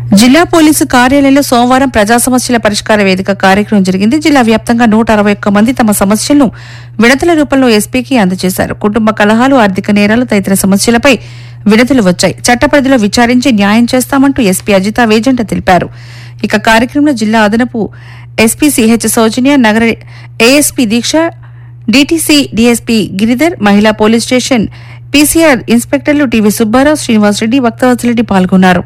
జిల్లా పోలీసు కార్యాలయంలో సోమవారం ప్రజా సమస్యల పరిష్కార వేదిక కార్యక్రమం జరిగింది జిల్లా వ్యాప్తంగా నూట అరవై ఒక్క మంది తమ సమస్యలను విడతల రూపంలో ఎస్పీకి అందజేశారు కుటుంబ కలహాలు ఆర్థిక నేరాలు తదితర సమస్యలపై విడతలు వచ్చాయి చట్టపరిధిలో విచారించి న్యాయం చేస్తామంటూ ఎస్పీ అజిత వేజంట తెలిపారు ఇక కార్యక్రమంలో జిల్లా అదనపు ఎస్పీ సిహెచ్ సౌజన్య నగర ASP Deeksha DTC DSP Giridhar మహిళా పోలీస్ స్టేషన్ పీసీఆర్ ఇన్స్పెక్టర్లు టీవీ సుబ్బారావు శ్రీనివాసరెడ్డి భక్తవత్సరెడ్డి పాల్గొన్నారు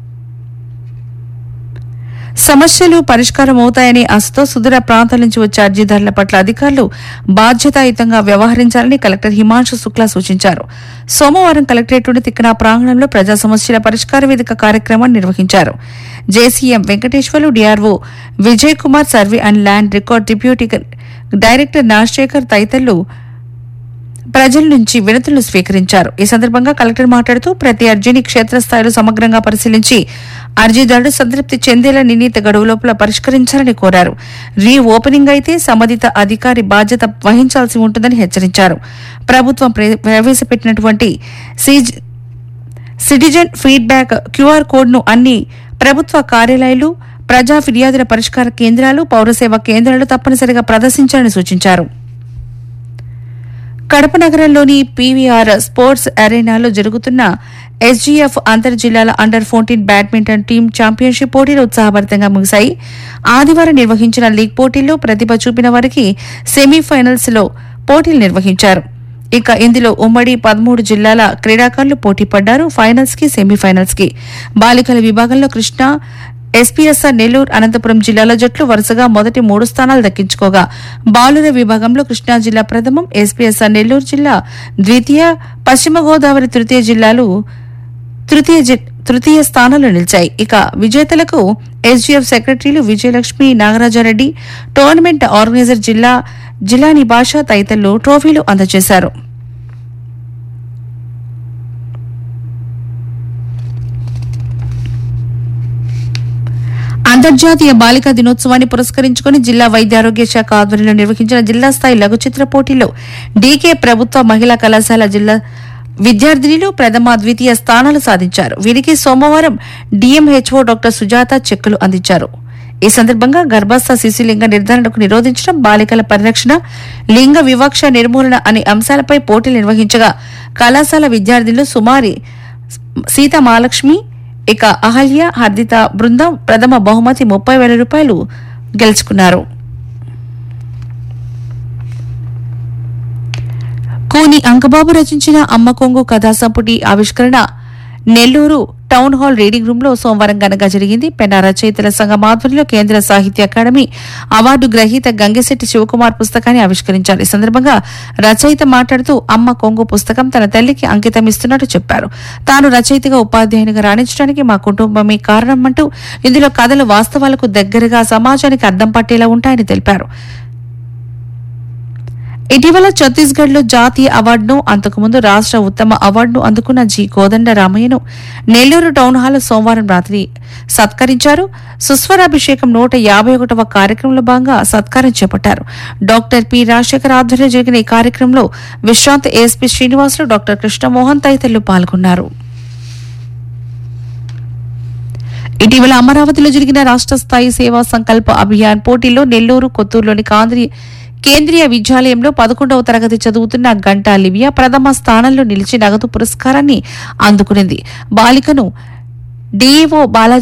సమస్యలు పరిష్కారం అవుతాయని ఆశతో సుదూర ప్రాంతాల నుంచి వచ్చే అర్జీదారుల పట్ల అధికారులు బాధ్యతాయుతంగా వ్యవహరించాలని కలెక్టర్ హిమాంశు శుక్లా సూచించారు సోమవారం కలెక్టరేట్లోని తిక్కన ప్రాంగణంలో ప్రజా సమస్యల పరిష్కార వేదిక కార్యక్రమాన్ని నిర్వహించారు JCM Venkateswarlu DRO Vijay Kumar survey and land record deputy director Nagasekhar తదితరులు ప్రజల నుంచి వినతులు స్వీకరించారు ఈ సందర్భంగా కలెక్టర్ మాట్లాడుతూ ప్రతి అర్జీని క్షేత్రస్థాయిలో సమగ్రంగా పరిశీలించి అర్జీదారుడు సంతృప్తి చెందేలా నిర్ణీత గడువు లోపల పరిష్కరించాలని కోరారు రీ ఓపెనింగ్ అయితే సంబంధిత అధికారి బాధ్యత వహించాల్సి ఉంటుందని హెచ్చరించారు ప్రభుత్వం ప్రే- ప్రవేశపెట్టినటువంటి సీజ్ సిటిజన్ ఫీడ్బ్యాక్ క్యూఆర్ కోడ్ను అన్ని ప్రభుత్వ కార్యాలయాలు ప్రజా ఫిర్యాదుల పరిష్కార కేంద్రాలు పౌరసేవ కేంద్రాలు తప్పనిసరిగా ప్రదర్శించాలని సూచించారు కడప నగరంలోని పీవీఆర్ స్పోర్ట్స్ అరేనాలో జరుగుతున్న ఎస్జీఎఫ్ అంతర్ జిల్లాల under fourteen badminton team championship పోటీలు ఉత్సాహభరితంగా ముగిశాయి ఆదివారం నిర్వహించిన లీగ్ పోటీల్లో ప్రతిభ చూపిన వారికి సెమీఫైనల్స్ లో పోటీలు నిర్వహించారు ఇక ఇందులో ఉమ్మడి పదమూడు జిల్లాల క్రీడాకారులు పోటీ పడ్డారు ఫైనల్స్ కి సెమీఫైనల్స్ కి బాలికల విభాగంలో కృష్ణ ఎస్పీఎస్ఆర్ నెల్లూరు అనంతపురం జిల్లాల జట్లు వరుసగా మొదటి మూడు స్థానాలు దక్కించుకోగా బాలుర విభాగంలో కృష్ణా జిల్లా ప్రథమం ఎస్పీఎస్ఆర్ నెల్లూరు జిల్లా ద్వితీయ పశ్చిమ గోదావరి తృతీయ జిల్లాలు తృతీయ జి- తృతీయ స్థానంలో నిలిచాయి ఇక విజేతలకు ఎస్జీఎఫ్ సెక్రటరీలు విజయలక్ష్మి నాగరాజారెడ్డి టోర్నమెంట్ ఆర్గనైజర్ జిల్లా జిలాని భాష తదితరులు ట్రోఫీలు అందజేశారు అంతర్జాతీయ బాలికా దినోత్సవాన్ని పురస్కరించుకుని జిల్లా వైద్య ఆరోగ్య శాఖ ఆధ్వర్యంలో నిర్వహించిన జిల్లా స్థాయి లఘు చిత్ర పోటీలో డీకే ప్రభుత్వ మహిళా కళాశాల జిల్లా విద్యార్థినిలు ప్రథమ ద్వితీయ స్థానాలు సాధించారు వీరికి సోమవారం డీఎంహెచ్ఓ డాక్టర్ సుజాత చెక్కులు అందించారు ఈ సందర్భంగా గర్భస్థ శిశులింగ నిర్ధారణకు నిరోధించడం బాలికల పరిరక్షణ లింగ వివక్ష నిర్మూలన అనే అంశాలపై పోటీలు నిర్వహించగా కళాశాల విద్యార్థులు సుమారి సీత మహాలక్ష్మి ఇక అహల్య హర్దిత బృందం ప్రథమ బహుమతి ముప్పై వేల రూపాయలు గెలుచుకున్నారు కూని అంకబాబు రచించిన అమ్మ కొంగు కథా సంపుటి ఆవిష్కరణ Nellore town hall reading room లో సోమవారం ఘనంగా జరిగింది పెన్నా రచయితల సంఘం ఆధ్వర్యంలో కేంద్ర సాహిత్య అకాడమీ అవార్డు గ్రహీత గంగిశెట్టి శివకుమార్ పుస్తకాన్ని ఆవిష్కరించారు ఈ సందర్భంగా రచయిత మాట్లాడుతూ అమ్మ కొంగు పుస్తకం తన తల్లికి అంకితం ఇస్తున్నట్టు చెప్పారు తాను రచయితగా ఉపాధ్యాయునిగా రాణించడానికి మా కుటుంబమే కారణం అంటూ ఇందులో కథలు వాస్తవాలకు దగ్గరగా సమాజానికి అద్దం పట్టేలా ఉంటాయని తెలిపారు ఇటీవల ఛత్తీస్గఢ్ లో జాతీయ అవార్డును అంతకుముందు రాష్ట్ర ఉత్తమ అవార్డును అందుకున్న జి కోదండ రామయ్యను నెల్లూరు టౌన్ హాల్ సోమవారం రాత్రి సత్కరించారు సుస్వరాభిషేకం నూట యాభై ఒకటవ కార్యక్రమంలో భాగంగా సత్కారం చేపట్టారు డాక్టర్ పి రాజశేఖర్ ఆధ్వర్యంలో జరిగిన ఈ కార్యక్రమంలో విశ్రాంత ఏఎస్పీ శ్రీనివాసులు డాక్టర్ కృష్ణమోహన్ తదితరులు పాల్గొన్నారు ఇటీవల అమరావతిలో జరిగిన రాష్ట్ర స్థాయి సేవా సంకల్ప అభియాన్ పోటీల్లో నెల్లూరు కొత్తూరులోని కాంద్రి కేంద్రీయ విద్యాలయంలో పదకొండవ తరగతి చదువుతున్న గంటా లివియా ప్రథమ స్థానంలో నిలిచి నగదు పురస్కారాన్ని అందుకునింది బాలికను డీఈఓ బాలాజీ